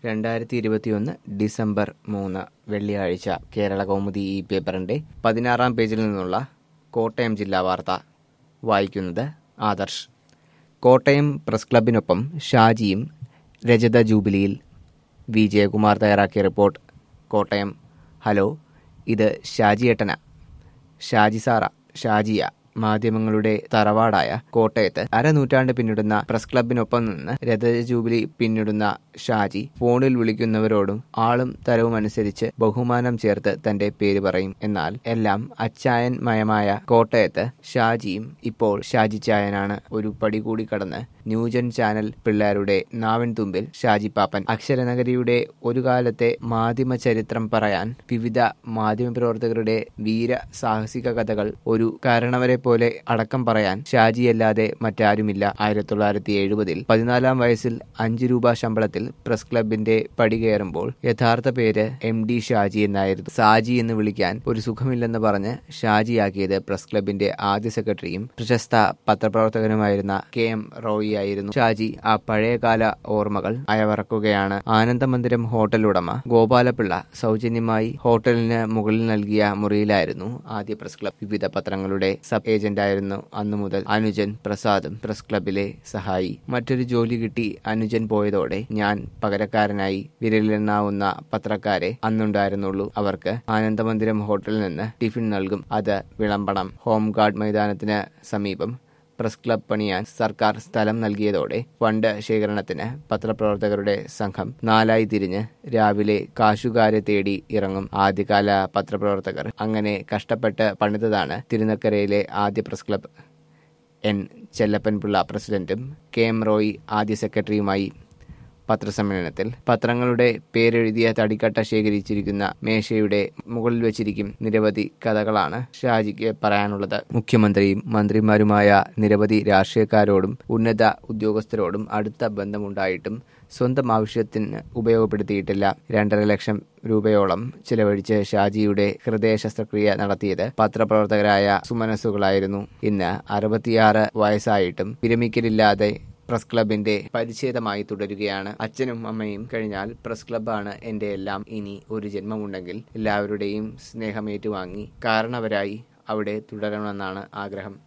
രണ്ടായിരത്തി ഇരുപത്തിയൊന്ന് ഡിസംബർ മൂന്ന് വെള്ളിയാഴ്ച കേരള കൗമുദി ഈ പേപ്പറിന്റെ പതിനാറാം പേജിൽ നിന്നുള്ള കോട്ടയം ജില്ലാ വാർത്ത വായിക്കുന്നത് ആദർശ് കോട്ടയം പ്രസ് ക്ലബിനൊപ്പം ഷാജിയും രജത ജൂബിലിയിൽ വി ജയകുമാർ തയ്യാറാക്കിയ റിപ്പോർട്ട് കോട്ടയം ഹലോ ഇത് ഷാജിയേട്ടന ഷാജി സാറ ഷാജിയ മാധ്യമങ്ങളുടെ തറവാടായ കോട്ടയത്ത് അരനൂറ്റാണ്ട് പിന്നിടുന്ന പ്രസ് ക്ലബിനൊപ്പം നിന്ന് രഥ ജൂബിലി പിന്നിടുന്ന ഷാജി ഫോണിൽ വിളിക്കുന്നവരോടും ആളും തരവും അനുസരിച്ച് ബഹുമാനം ചേർത്ത് തന്റെ പേര് പറയും എന്നാൽ എല്ലാം അച്ചായൻ മയമായ കോട്ടയത്ത് ഷാജിയും ഇപ്പോൾ ഷാജി ചായനാണ് ഒരു പടി കൂടി കടന്ന് ന്യൂജൻ ചാനൽ പിള്ളേരുടെ നാവിൻ തുമ്പിൽ ഷാജി പാപ്പൻ അക്ഷരനഗരിയുടെ ഒരു കാലത്തെ മാധ്യമ ചരിത്രം പറയാൻ വിവിധ മാധ്യമപ്രവർത്തകരുടെ വീര സാഹസിക കഥകൾ ഒരു കാരണവരെ പോലെ അടക്കം പറയാൻ ഷാജിയല്ലാതെ മറ്റാരുമില്ല ആയിരത്തി തൊള്ളായിരത്തി എഴുപതിൽ പതിനാലാം വയസ്സിൽ അഞ്ച് രൂപ ശമ്പളത്തിൽ പ്രസ് ക്ലബിന്റെ പടി കയറുമ്പോൾ യഥാർത്ഥ പേര് എം ഡി ഷാജി എന്നായിരുന്നു സാജി എന്ന് വിളിക്കാൻ ഒരു സുഖമില്ലെന്ന് പറഞ്ഞ് ഷാജിയാക്കിയത് പ്രസ് ക്ലബിന്റെ ആദ്യ സെക്രട്ടറിയും പ്രശസ്ത പത്രപ്രവർത്തകനുമായിരുന്ന കെ എം റോയി ആയിരുന്നു ഷാജി ആ പഴയകാല ഓർമ്മകൾ അയവറക്കുകയാണ് ആനന്ദമന്ദിരം ഹോട്ടൽ ഉടമ ഗോപാലപിള്ള സൗജന്യമായി ഹോട്ടലിന് മുകളിൽ നൽകിയ മുറിയിലായിരുന്നു ആദ്യ പ്രസ് ക്ലബ് വിവിധ പത്രങ്ങളുടെ സബ് ഏജന്റായിരുന്നു അന്നു മുതൽ അനുജൻ പ്രസാദും പ്രസ് ക്ലബിലെ സഹായി മറ്റൊരു ജോലി കിട്ടി അനുജൻ പോയതോടെ ഞാൻ പകരക്കാരനായി വിരലിലെണ്ണാവുന്ന പത്രക്കാരെ അന്നുണ്ടായിരുന്നുള്ളൂ അവർക്ക് ആനന്ദമന്ദിരം ഹോട്ടലിൽ നിന്ന് ടിഫിൻ നൽകും അത് വിളമ്പണം ഹോം ഗാർഡ് മൈതാനത്തിന് സമീപം പ്രസ് ക്ലബ് പണിയാൻ സർക്കാർ സ്ഥലം നൽകിയതോടെ ഫണ്ട് ശേഖരണത്തിന് പത്രപ്രവർത്തകരുടെ സംഘം നാലായി തിരിഞ്ഞ് രാവിലെ കാശുകാരെ തേടി ഇറങ്ങും ആദ്യകാല പത്രപ്രവർത്തകർ അങ്ങനെ കഷ്ടപ്പെട്ട് പണിതതാണ് തിരുനക്കരയിലെ ആദ്യ പ്രസ് ക്ലബ് എൻ ചെല്ലപ്പൻപിള്ള പ്രസിഡന്റും കെ എം റോയി ആദ്യ സെക്രട്ടറിയുമായി പത്രസമ്മേളനത്തിൽ പത്രങ്ങളുടെ പേരെഴുതിയ തടിക്കട്ട ശേഖരിച്ചിരിക്കുന്ന മേശയുടെ മുകളിൽ വെച്ചിരിക്കും നിരവധി കഥകളാണ് ഷാജിക്ക് പറയാനുള്ളത് മുഖ്യമന്ത്രിയും മന്ത്രിമാരുമായ നിരവധി രാഷ്ട്രീയക്കാരോടും ഉന്നത ഉദ്യോഗസ്ഥരോടും അടുത്ത ബന്ധമുണ്ടായിട്ടും സ്വന്തം ആവശ്യത്തിന് ഉപയോഗപ്പെടുത്തിയിട്ടില്ല രണ്ടര ലക്ഷം രൂപയോളം ചിലവഴിച്ച് ഷാജിയുടെ ഹൃദയ ശസ്ത്രക്രിയ നടത്തിയത് പത്രപ്രവർത്തകരായ സുമനസ്സുകളായിരുന്നു ഇന്ന് അറുപത്തിയാറ് വയസ്സായിട്ടും വിരമിക്കലില്ലാതെ പ്രസ് ക്ലബിന്റെ പരിച്ഛേദമായി തുടരുകയാണ് അച്ഛനും അമ്മയും കഴിഞ്ഞാൽ പ്രസ് ക്ലബ്ബാണ് എന്റെ എല്ലാം ഇനി ഒരു ജന്മമുണ്ടെങ്കിൽ എല്ലാവരുടെയും സ്നേഹം ഏറ്റുവാങ്ങി കാരണവരായി അവിടെ തുടരണമെന്നാണ് ആഗ്രഹം